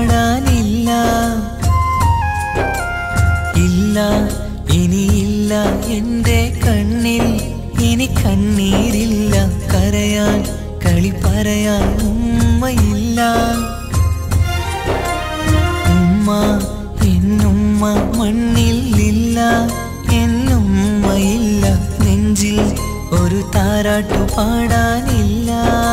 പാടാനില്ല ഇല്ല ഇനിയില്ല എൻ്റെ കണ്ണിൽ ഇനി കണ്ണീരില്ല കരയാൻ കളി പറയാൻ ഉമ്മയില്ല ഉമ്മ എന്നുമ്മ മണ്ണിലില്ല എന്നുമ്മയില്ല നെഞ്ചിൽ ഒരു താരാട്ടു പാടാനില്ല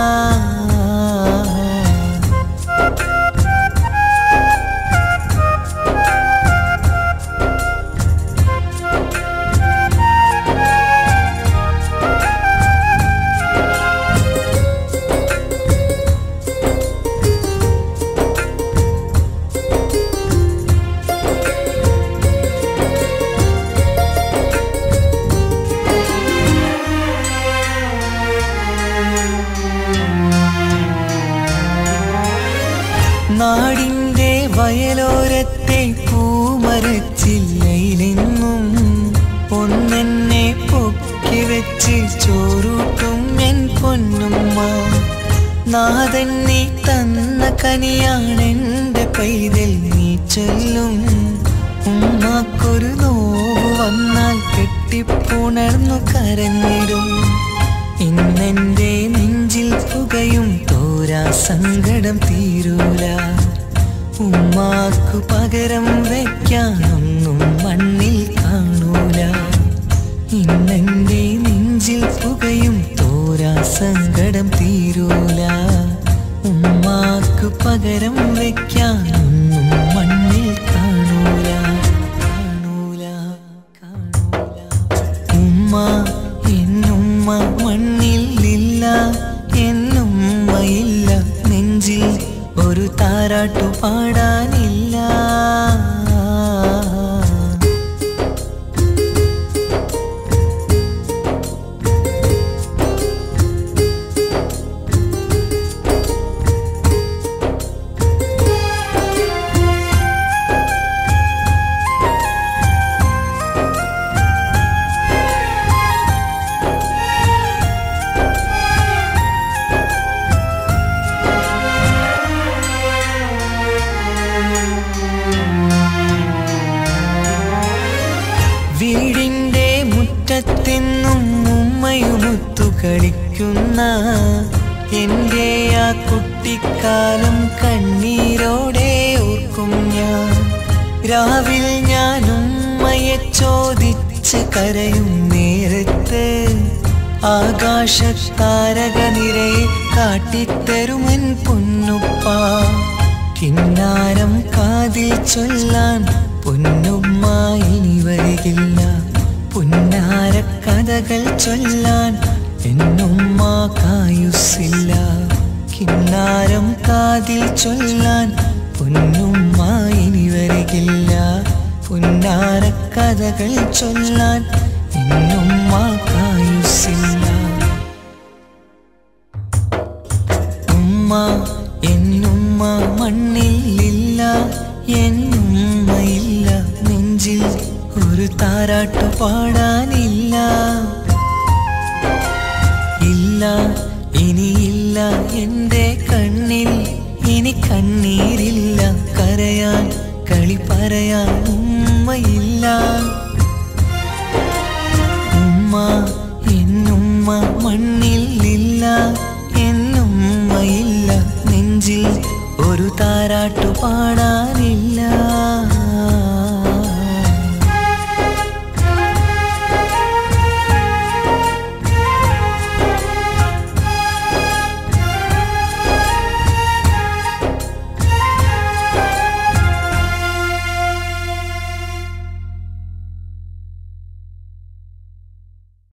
നാടിൻ്റെ വയലോരത്തെ പൂമരച്ചില്ലയിലെന്നും ഒന്നെന്നെ പൊക്കി വെച്ച് ചോറൂട്ടും എൻ പൊന്നുമ്മ നാഥൻ നീ തന്ന കനിയാണെൻ്റെ പൈതൽ നീ ചൊല്ലും ഉമ്മാക്കൊരു നോവ് വന്നാൽ കെട്ടിപ്പുണർന്നു കരഞ്ഞിടും ഇന്നെന്റെ നെഞ്ചിൽ പുകയും തോരാ സങ്കടം തീരൂല ഉമ്മാക്കു പകരം വയ്ക്കാനൊന്നും മണ്ണിൽ കാണൂല ഇന്നെന്റെ നെഞ്ചിൽ പുകയും തോരാ സങ്കടം തീരൂല ഉമ്മാക്കു പകരം വയ്ക്കാനൊന്നും മണ്ണിൽ കാണൂല കാണൂല കാണൂല ഉമ്മ എന്നുമ്മ മണ്ണിലില്ല എന്നുമ്മയില്ല നെഞ്ചിൽ ഒരു താരാട്ടു പാടാനില്ല വീടിന്റെ മുറ്റത്തെന്നും ഉമ്മയുമൊത്തു കളിക്കുന്ന എന്റെ ആ കുട്ടിക്കാലം കണ്ണീരോടെ ഓർക്കും ഞാൻ രാവിൽ ഞാൻ ഉമ്മയെ ചോദിച്ച് കരയും നേരത്ത് ആകാശത്താരക നിരയെ കാട്ടിത്തരുമൻ പൊന്നുപ്പ കിന്നാരം കാതിൽ ചൊല്ലാൻ പൊന്നുമ്മ ഇനി വരികില്ല പുന്നാര കഥകൾ ചൊല്ലാൻ എന്നുമ്മ കായുസില്ല കിന്നാരം കാതിൽ ചൊല്ലാൻ പൊന്നുമ്മ ഇനി വരികില്ല പുന്നാര കഥകൾ ചൊല്ലാൻ എന്നുമ്മ കായുസില്ല ഉമ്മ എന്നുമ്മ മണ്ണിലില്ല എന്നുമ്മയില്ല നെഞ്ചിൽ ഒരു താരാട്ടു പാടാനില്ല ഇല്ല ഇനിയില്ല എൻ്റെ കണ്ണിൽ ഇനി കണ്ണീരില്ല കരയാൻ കളി പറയാൻ ഉമ്മയില്ല ഉമ്മ എന്നുമ്മ മണ്ണിലില്ല എന്നുമ്മയില്ല നെഞ്ചിൽ ഒരു താരാട്ടു പാടാൻ